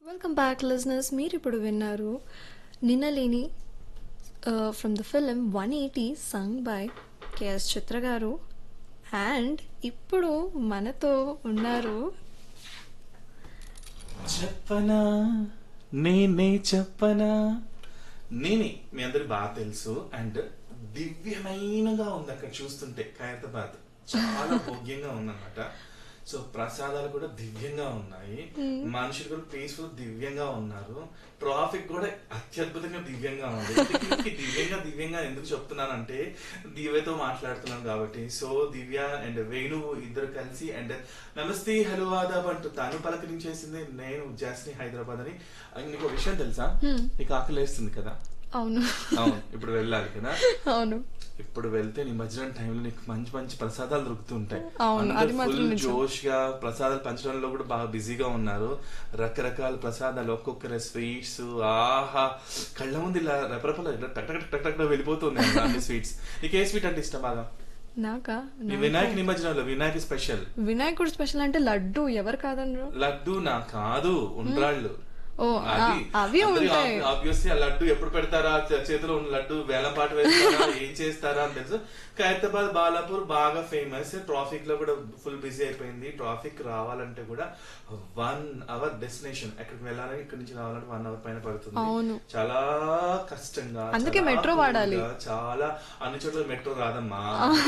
Welcome back listeners మీరు ఇప్పుడు విన్నారు Ninnaleni from the film one eighty sung by KS Chitra garu and ఇప్పుడు మనతో ఉన్నారు చెప్పనా నేనే చెప్పనా నేనే మీ అందరికి బాగా తెలుసు అండ్ దివ్యమైనగా ఉంది అక్కడ చూస్తుంటే ఖైరతాబాద్ చాలా భోగ్యంగా ఉందన్నమాట సో ప్రసాదాలు కూడా దివ్యంగా ఉన్నాయి మనుషులు కూడా పీస్ఫుల్ దివ్యంగా ఉన్నారు ట్రాఫిక్ కూడా అత్యద్భుతంగా దివ్యంగా ఉంది ఇంతకీ దివ్యంగా దివ్యంగా ఎందుకు చెప్తున్నానంటే దివ్యతో మాట్లాడుతున్నాను కాబట్టి సో దివ్య అండ్ వేణు ఇద్దరు కలిసి అండ్ నమస్తే హలో ఆదాబ్ అంటూ తను పలకరించేసింది నేను జాస్ని హైదరాబాద్ అని అండ్ నీకు ఒక విషయం తెలుసా నీకు ఆకలి వేస్తుంది కదా అవును అవును ఇప్పుడు వెళ్ళాలి కదా అవును ఇప్పుడు వెళ్తే నిమజ్జనం టైంలో నీకు మంచి మంచి ప్రసాదాలు దొరుకుతుంటాయి అవును, అందరూ అది మాత్రం full నిజం. జోష్ గా ప్రసాదాలు పంచడంలో కూడా బాగా బిజీగా ఉన్నారు రకరకాల ప్రసాదాలు ఒక్కొక్కరి స్వీట్స్ ఆహా కళ్ళ ముందు ఇలా రెపరెపల ఇలా టక్ టక్ టక్ టక్ వెళ్ళిపోతున్నాయి అన్ని స్వీట్స్ నీకు ఏ స్వీట్ అంటే ఇష్టం బాగా నాకా ఈ వినాయక నిమజ్జనంలో వినాయక స్పెషల్ వినాయకుడు స్పెషల్ అంటే లడ్డు ఎవరు కాదనరు లడ్డు నా కాదు ఉండ్రాళ్ళు ఓ, ఆ, అవి ఉంటాయి. ఆబ్వియస్లీ ఆ లడ్డు ఎప్పుడు పెడతారా చే- చేతిలో ఉన్న లడ్డు వేలం పాట వేస్తారా ఏం చేస్తారా అని తెలుసు ఖైరతాబాద్ బాలాపూర్ బాగా ఫేమస్ ట్రాఫిక్ లో కూడా ఫుల్ బిజీ అయిపోయింది ట్రాఫిక్ రావాలంటే కూడా వన్ అవర్ డెస్టినేషన్ ఎక్కడికి వెళ్ళాలని ఇక్కడ నుంచి రావాలంటే వన్ అవర్ పైన పడుతుంది అవును. చాలా కష్టంగా అందుకే చాలా మెట్రో వాడాలి. cool గా, చాలా అన్ని చోట్ల మెట్రో రాదమ్మా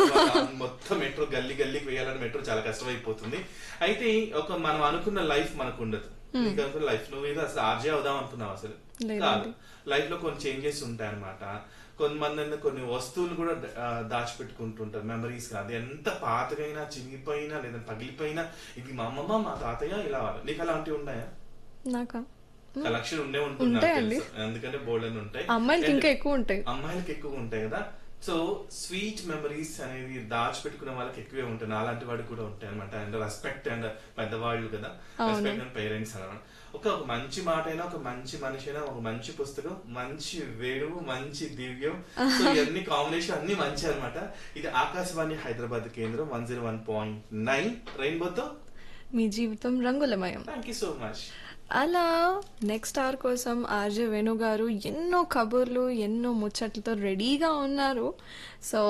మొత్తం మెట్రో గల్లీ గల్లీకి వేయాలని మెట్రో చాలా కష్టం అయిపోతుంది అయితే ఒక మనం అనుకున్న లైఫ్ మనకు ఉండదు నీకు అనుకున్న లైఫ్ నువ్వు ఏదో అసలు ఆర్జే అవుదాం అనుకున్నావు అసలు లేదండి. కాదు లైఫ్ లో కొన్ని చేంజెస్ ఉంటాయి అనమాట కొంతమంది ఏందో కొన్ని వస్తువులు కూడా ఆ, దాచిపెట్టుకుంటుంటారు మెమరీస్ అది ఎంత పాతగైనా చినిగిపోయినా లేదా పగిలిపోయినా ఇది మా అమ్మమ్మ మా తాతయ్య ఇలా వాళ్ళు నీకు అలాంటివి ఉన్నాయా నాకా కలెక్షన్ ఉండే ఉంటుంది నాకు ఉంటాయండి. తెలుసు. ఎందుకంటే బోల్డ్ అని ఉంటాయి అమ్మాయిలకి And ఇంకా ఎక్కువ ఉంటాయి అమ్మాయిలకి ఎక్కువ ఉంటాయి కదా సో స్వీట్ మెమరీస్ అనేవి దాచిపెట్టుకునే వాళ్ళకి ఎక్కువే ఉంటాయి అలాంటి వాడికి కూడా ఉంటాయి అనమాట అండ్ రెస్పెక్ట్ అండ్ పెద్దవాళ్ళు కదా రెస్పెక్ట్ అండ్ పేరెంట్స్ అనమాట ఒక ఒక మంచి మాట అయినా ఒక మంచి మనిషి అయినా ఒక మంచి పుస్తకం మంచి వేణువు మంచి దివ్యం సో ఇవన్నీ కాంబినేషన్ అన్ని మంచి అన్నమాట ఇది ఆకాశవాణి హైదరాబాద్ కేంద్రం one zero one point nine రెయిన్బోతో మీ జీవితం రంగులమయం థ్యాంక్ యూ సో మచ్ అలా నెక్స్ట్ అవర్ కోసం ఆర్జే వేణు గారు ఎన్నో కబుర్లు ఎన్నో ముచ్చట్లతో రెడీగా ఉన్నారు సో